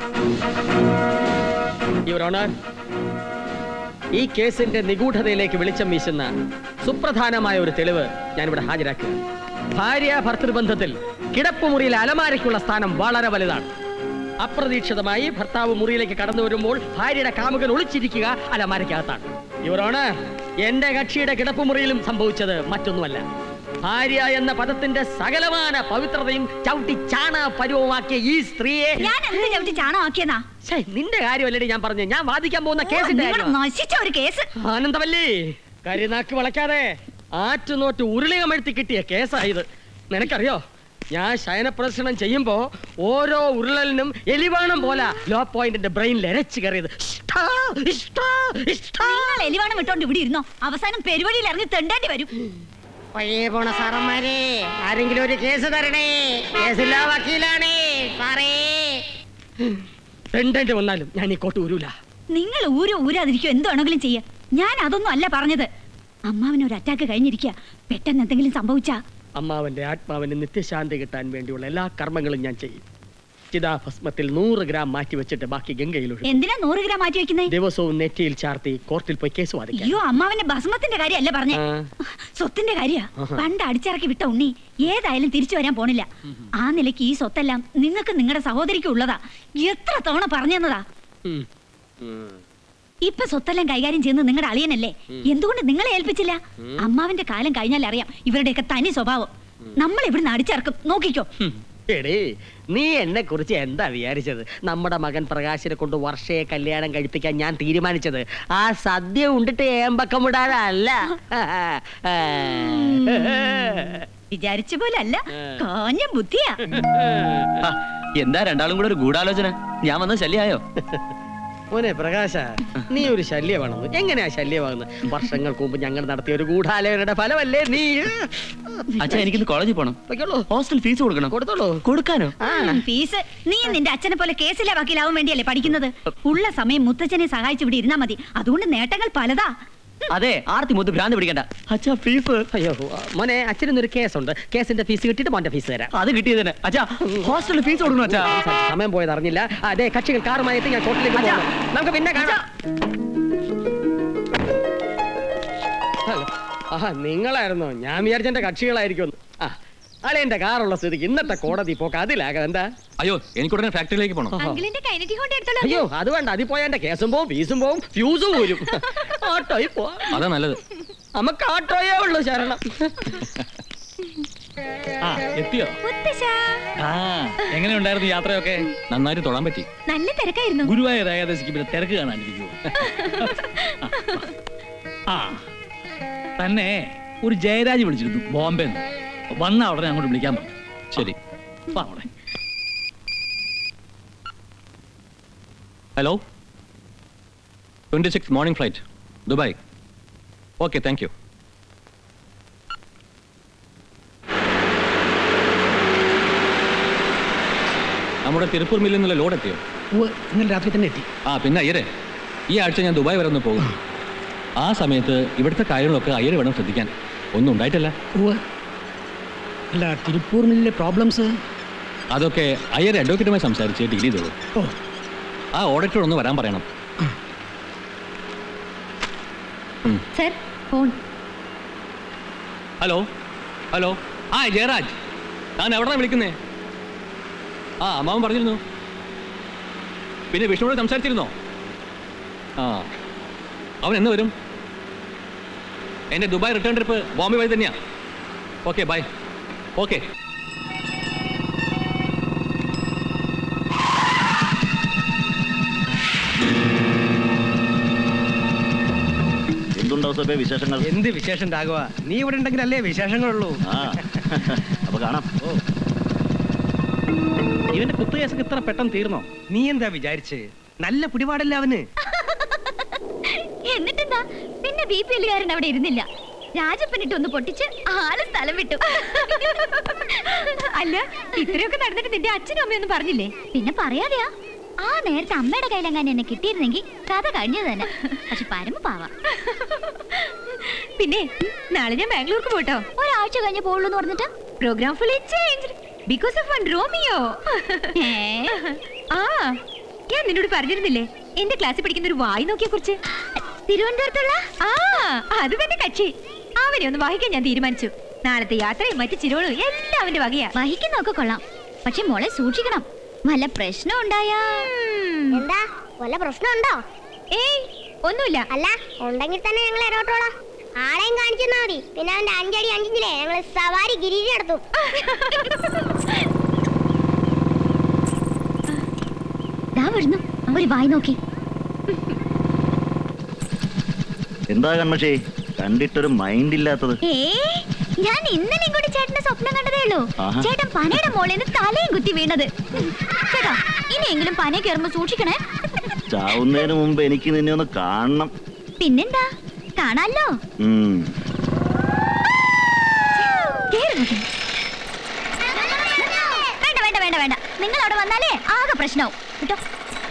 Your honour ഈ കേസിന്റെ നിഗൂഢതയിലേക്ക് വെളിച്ചം വീശുന്ന സുപ്രധാനമായ ഒരു തെളിവ് ഞാനിവിടെ ഹാജരാക്കുക ഭാര്യ ഭർത്തൃബന്ധത്തിൽ കിടപ്പുമുറിയിൽ അലമാരയ്ക്കുള്ള സ്ഥാനം വളരെ വലുതാണ് അപ്രതീക്ഷിതമായി ഭർത്താവ് മുറിയിലേക്ക് കടന്നു വരുമ്പോൾ ഭാര്യയുടെ കാമുകൻ ഒളിച്ചിരിക്കുക അലമാരയ്ക്കകത്താണ് യുവർ ഓണർ എന്റെ കക്ഷിയുടെ കിടപ്പുമുറിയിലും സംഭവിച്ചത് മറ്റൊന്നുമല്ല ഭാര്യ എന്ന പദത്തിന്റെ സകലമാന പവിത്രതയും ചവിട്ടി ചാണ പരുവമാക്കിയ ഈ സ്ത്രീയെ ഞാൻ എന്ത് ചവിട്ടി ചാണകമാക്കിയെന്നാ ഛേ, നിന്റെ കാര്യമല്ലടി ഞാൻ പറഞ്ഞു ഞാൻ വാദിക്കാൻ പോകുന്ന കേസിന്റെ നിങ്ങൾ കാര്യമാ. നശിച്ച ഒരു കേസ് ആനന്ദമല്ലേ കരിനാക്ക് വളയ്ക്കാതെ ആറ്റുനോട്ട് ഉരുളികമഴ്ത്തി കിട്ടിയ കേസായത് നിനക്കറിയോ ഞാൻ ശയന പ്രദർശനം ചെയ്യുമ്പോ ഓരോ ഉരുളലിനും എലിവാണം പോലെ ലോ പോയിന്റിന്റെ ബ്രെയിനിൽ എരച്ചു കയറിയത് ഇഷ്ടാ, ഇഷ്ടാ, ഇഷ്ടാ. നിങ്ങൾ എലിവാണം വിട്ടോണ്ട് ഇവിടെ ഇരുന്നോ അവസാനം പെരുവഴിയിൽ ഇറങ്ങി തെണ്ടേണ്ടി വരും പയ്യെ പോണ സാറന്മാരെ ആരെങ്കിലും ഒരു കേസ് തരണേ കേസില്ലാ വക്കീലാണേ സാറേ രണ്ടേണ്ടി വന്നാലും ഞാൻ ഈ കോട്ട് ഊരൂല നിങ്ങൾ ഊരോ ഊരാതിരിക്കോ എന്ത് വേണമെങ്കിലും ചെയ്യാം ഞാൻ അതൊന്നും അല്ല പറഞ്ഞത് അമ്മാവിന് ഒരു അറ്റാക്ക് കഴിഞ്ഞിരിക്കുക പെട്ടെന്ന് എന്തെങ്കിലും സംഭവിച്ചാ അമ്മാവന്റെ ആത്മാവിന് നിത്യശാന്തി കിട്ടാൻ വേണ്ടിയുള്ള എല്ലാ കർമ്മങ്ങളും ഞാൻ ചെയ്യും ചിതാഭസ്മത്തിൽ നൂറ് ഗ്രാം മാറ്റി വെച്ചിട്ട് ബാക്കി ഗംഗയിൽ ഒഴുകും എന്തിനാ നൂറ് ഗ്രാം മാറ്റി വെക്കുന്നേ ദിവസവും നെറ്റിയിൽ ചാർത്തി കോർട്ടിൽ പോയി കേസ് വാദിക്കാം അയ്യോ അമ്മാവിന്റെ ഭസ്മത്തിന്റെ കാര്യമല്ല പറഞ്ഞേ ആ. സ്വത്തിന്റെ കാര്യ ആഹാ. പണ്ട് അടിച്ചിറക്കി വിട്ട ഉണ്ണി ഏതായാലും തിരിച്ചു വരാൻ പോണില്ല ആ നിലയ്ക്ക് ഈ സ്വത്തെല്ലാം നിങ്ങൾക്ക് നിങ്ങളുടെ സഹോദരിക്ക് ഉള്ളതാ എത്ര തവണ പറഞ്ഞതാ ഉം. ഉം. ഇപ്പൊ സ്വത്തെല്ലാം കൈകാര്യം ചെയ്യുന്നത് നിങ്ങളുടെ അളിയനല്ലേ എന്തുകൊണ്ട് നിങ്ങളെ ഏൽപ്പിച്ചില്ല അമ്മാവിന്റെ കാലം കഴിഞ്ഞാൽ അറിയാം ഇവരുടെയൊക്കെ തനി സ്വഭാവം നമ്മൾ ഇവിടുന്ന് അടിച്ചിറക്കും നോക്കിക്കോ ഹും. എടീ നീ എന്നെ കുറിച്ച് എന്താ വിചാരിച്ചത് നമ്മുടെ മകൻ പ്രകാശിനെ കൊണ്ട് വർഷയെ കല്യാണം കഴിപ്പിക്കാൻ ഞാൻ തീരുമാനിച്ചത് ആ സദ്യ ഉണ്ടിട്ട് ഏമ്പക്കം വിടാനല്ല വിചാരിച്ച പോലെ അല്ല ആ. കാഞ്ഞ ബുദ്ധിയാ ആ, എന്താ രണ്ടാളും കൂടെ ഒരു ഗൂഢാലോചന ഞാൻ വന്ന ശല്യായോ മോനെ പ്രകാശ നീ ഒരു ശല്യമാണെന്ന് എങ്ങനെയാ ശല്യമാകുന്നത് വർഷങ്ങൾക്ക് മുമ്പ് ഞങ്ങൾ നടത്തിയ ഒരു ഗൂഢാലോചനയുടെ ഫലമല്ലേ നീ അച്ഛാ എനിക്കിന്ന് കോളേജിൽ പോണം പൊയ്ക്കോളൂ. ഹോസ്റ്റൽ ഫീസ് കൊടുക്കണം കൊടുത്തോളൂ കൊടുക്കാനോ ആ ഉം, ഫീസ് നീ നിന്റെ അച്ഛനെ പോലെ കേസിലെ വക്കീലാവാൻ വേണ്ടിയല്ലേ പഠിക്കുന്നത് ഉള്ള സമയം മുത്തച്ഛനെ സഹായിച്ചു ഇവിടെ ഇരുന്നാ മതി അതുകൊണ്ട് നേട്ടങ്ങൾ പലതാ അതെ ആർത്തി മുത്ത് ഭ്രാന്ത് പിടിക്കണ്ട അച്ഛാ ഫീസ് അയ്യോ മോനെ അച്ഛനൊരു കേസുണ്ട് കേസിന്റെ ഫീസ് കിട്ടിയിട്ട് മോന്റെ ഫീസ് തരാം അത് കിട്ടിയതന്നെ അച്ഛാ ഹോസ്റ്റലിൽ ഫീസ് കൊടുക്കണം അച്ഛാ സമയം പോയത് അറിഞ്ഞില്ല അതെ കക്ഷികൾ കാറുമായിട്ട് ഞാൻ കോർട്ടിലേക്ക് അച്ഛാ. പോകണം നമുക്ക് പിന്നെ കാണാം ആഹാ നിങ്ങളായിരുന്നോ ഞാൻ വിചാരിച്ച എന്റെ കക്ഷികളായിരിക്കും ആ അളിയന്റെ കാറുള്ള സ്ഥിതിക്ക് ഇന്നത്തെ കോടതി പോക്ക് അതിലാകാം എന്താ അയ്യോ എനിക്കുടനെ ഫാക്ടറിയിലേക്ക് പോകണം അങ്കിളിന്റെ കൈനറ്റി കൊണ്ട് എടുത്തോളൂ അയ്യോ അത് വേണ്ട അതിൽ പോയാ എന്റെ കേസും പോവും ഫീസും പോവും ഫ്യൂസും പോരും ഓട്ടോയിൽ പോ അതാ നല്ലത് നമുക്ക് ഓട്ടോയേ ഉള്ളൂ ശരണം ആ എത്തിയോ മുത്തശ്ശാ ആ എങ്ങനെയുണ്ടായിരുന്നു യാത്രയൊക്കെ നന്നായിട്ട് തൊഴാൻ പറ്റി നല്ല തിരക്കായിരുന്നു ഗുരുവായൂർ ഏകാദശിക്ക് പിന്നെ തിരക്ക് കാണാനിരിക്കുവോ ആ തന്നെ ഒരു ജയരാജ് വിളിച്ചിരുന്നു ബോംബെ വന്ന ഉടനെ അങ്ങോട്ട് വിളിക്കാൻ പറഞ്ഞു ശരി വാ അവിടെ hello twenty six morning flight Dubai okay thank you നമ്മുടെ തിരുപ്പൂർ മില്ലിൽ നിന്നുള്ള ലോഡ് എത്തിയോ ഇന്നലെ രാത്രി തന്നെ എത്തി ആ പിന്നെ അയ്യരെ ഈ ആഴ്ച ഞാൻ ദുബായ് വരെ ഒന്ന് പോകും ആ സമയത്ത് ഇവിടുത്തെ കാര്യങ്ങളൊക്കെ അയ്യര് വേണം ശ്രദ്ധിക്കാൻ ഒന്നും ഉണ്ടായിട്ടില്ല അല്ല തിരുപ്പൂർ മില്ലിലെ പ്രോബ്ലംസ് അതൊക്കെ അയ്യർ അഡ്വക്കേറ്റുമായി സംസാരിച്ച് ഡീൽ ചെയ്തോളൂ ഓ ആ ഓഡിറ്റർ ഒന്ന് വരാൻ പറയണം സർ ഫോൺ ഹലോ ഹലോ ആ ജയരാജ് ഞാൻ എവിടെയാണ് വിളിക്കുന്നേ ആ അമ്മാവൻ പറഞ്ഞിരുന്നു പിന്നെ വിഷ്ണുവോട് സംസാരിച്ചിരുന്നോ ആ അവൻ എന്ന് വരും എൻ്റെ ദുബായ് റിട്ടേൺ ട്രിപ്പ് ബോംബെ വഴി തന്നെയാ ഓക്കെ ബൈ ഓക്കെ എന്തുണ്ടോ സഭ വിശേഷങ്ങൾ എന്ത് വിശേഷം രാഘവ നീ ഇവിടെ ഉണ്ടെങ്കിലല്ലേ വിശേഷങ്ങളുള്ളൂ ആ അപ്പൊ കാണാം ഇവന്റെ കുത്തുകേസൊക്കെ ഇത്ര പെട്ടെന്ന് തീർന്നോ നീ എന്താ വിചാരിച്ച് നല്ല പിടിപാടല്ല അവന് എന്നിട്ടെന്താ പിന്നെ ബി പി എല്ലുകാരൻ അവിടെ ഇരുന്നില്ല രാജപ്പനിട്ട് ഒന്ന് പൊട്ടിച്ച് ആള് സ്ഥലം വിട്ടു അല്ല ഇത്രയൊക്കെ നടന്നിട്ട് നിന്റെ അച്ഛനും അമ്മയൊന്നും പറഞ്ഞില്ലേ പിന്നെ പറയാതെയാ ആ നേരത്തെ അമ്മയുടെ കയ്യിലെങ്ങാൻ എന്നെ കിട്ടിയിരുന്നെങ്കിൽ കഥ കഴിഞ്ഞത് തന്നെ പക്ഷെ പരമ പാവ പിന്നെ നാളെ ഞാൻ ബാംഗ്ലൂർക്ക് പോട്ടോ ഒരാഴ്ച കഴിഞ്ഞ് പോകുള്ളൂ എന്ന് പറഞ്ഞിട്ട് programme fully change because of one Romeo ആ ഞാൻ നിന്നോട് പറഞ്ഞിരുന്നില്ലേ എന്റെ ക്ലാസ്സിൽ പഠിക്കുന്ന ഒരു വായി നോക്കിയെ കുറിച്ച് തിരുവനന്തപുരത്തുള്ള ആ അത് തന്നെ കക്ഷി അവനെ ഒന്ന് വഹിക്കാൻ ഞാൻ തീരുമാനിച്ചു നാളത്തെ യാത്രയും മറ്റു ചിരുവളും എല്ലാം അവന്റെ വകയാ വഹിക്കുന്നൊക്കെ കൊള്ളാം പക്ഷെ മോളെ സൂക്ഷിക്കണം വല്ല പ്രശ്നം ഉണ്ടായാ എന്താ വല്ല പ്രശ്നമുണ്ടോ ഏയ് ഒന്നുമില്ല അല്ല ഉണ്ടെങ്കിൽ തന്നെ ഞങ്ങൾ ഇടോട്ടോളാം ആളെയും കാണിച്ചു തന്നാ മതി പിന്നെ അവന്റെ അഞ്ചടി അഞ്ചിഞ്ചിലെ ഞങ്ങൾ സവാരി ഗിരിജി നടത്തും ദാ വരുന്നു ഒരു വായി നോക്കി എന്താ കൺമഷേ കണ്ടിട്ടൊരു മൈൻഡ് ഇല്ലാത്തത് ഏ ഞാൻ ഇന്നലെയും കൂടി ചേട്ടന്റെ സ്വപ്നം കണ്ടതേ ഉള്ളൂ ആഹാ. ചേട്ടൻ പനയുടെ മോളിൽ നിന്ന് തലയും കുത്തി വീണത് ചേട്ടാ ഇനിയെങ്കിലും പന കയറുമ്പോ സൂക്ഷിക്കണേ ചാവുന്നതിന് മുമ്പ് എനിക്ക് നിന്നെ ഒന്ന് കാണണം പിന്നെന്താ കാണാലോ ഉം. കേറ് ഇങ്ങോട്ട്. വേണ്ട വേണ്ട വേണ്ട വേണ്ട നിങ്ങൾ അവിടെ വന്നാലേ ആകെ പ്രശ്നവും കേട്ടോ